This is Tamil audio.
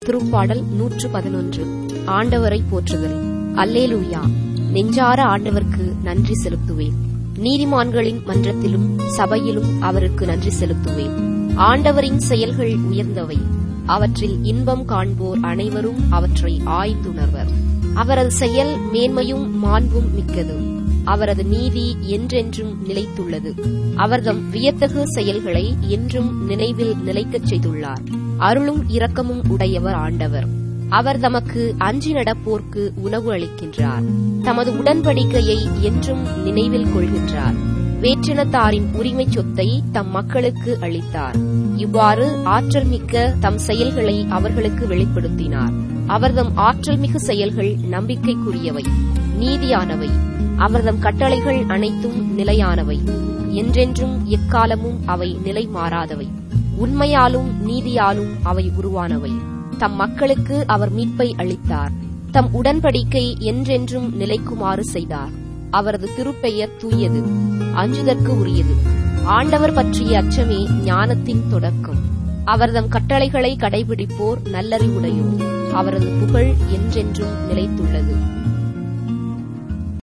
திருப்பாடல் நூற்று பதினொன்று ஆண்டவரை போற்றுதல் அல்லேலூயா நெஞ்சார ஆண்டவர்க்கு நன்றி செலுத்துவேன் நீதிமான்களின் மன்றத்திலும் சபையிலும் அவருக்கு நன்றி செலுத்துவேன் ஆண்டவரின் செயல்கள் உயர்ந்தவை அவற்றில் இன்பம் காண்போர் அனைவரும் அவற்றை ஆய்ந்துணர்வர் அவரது செயல் மேன்மையும் மாண்பும் மிக்கது அவரது நீதி என்றென்றும் நிலைத்துள்ளது அவர்தம் வியத்தகு செயல்களை என்றும் நினைவில் நிலைக்கச் செய்துள்ளார் அருளும் இரக்கமும் உடையவர் ஆண்டவர் அவர் தமக்கு அஞ்சி நடப்போர்க்கு உணவு அளிக்கின்றார் தமது உடன்படிக்கையை என்றும் நினைவில் கொள்கின்றார் வேற்றினத்தாரின் உரிமை சொத்தை தம் மக்களுக்கு அளித்தார் இவ்வாறு ஆற்றல் மிக்க தம் செயல்களை அவர்களுக்கு வெளிப்படுத்தினார் அவர்தம் ஆற்றல் மிகு செயல்கள் நம்பிக்கைக்குரியவை நீதியானவை அவர்தம் கட்டளைகள் அனைத்தும் நிலையானவை என்றென்றும் எக்காலமும் அவை நிலை மாறாதவை உண்மையாலும் நீதியாலும் அவை உருவானவை தம் மக்களுக்கு அவர் மீட்பை அளித்தார் தம் உடன்படிக்கை என்றென்றும் நிலைக்குமாறு செய்தார் அவரது திருப்பெயர் தூயது அஞ்சுதற்கு உரியது ஆண்டவர் பற்றிய அச்சமே ஞானத்தின் தொடக்கம் அவர்தம் கட்டளைகளை கடைபிடிப்போர் நல்லறிவுடையோர் அவரது புகழ் என்றென்றும் நிலைத்துள்ளது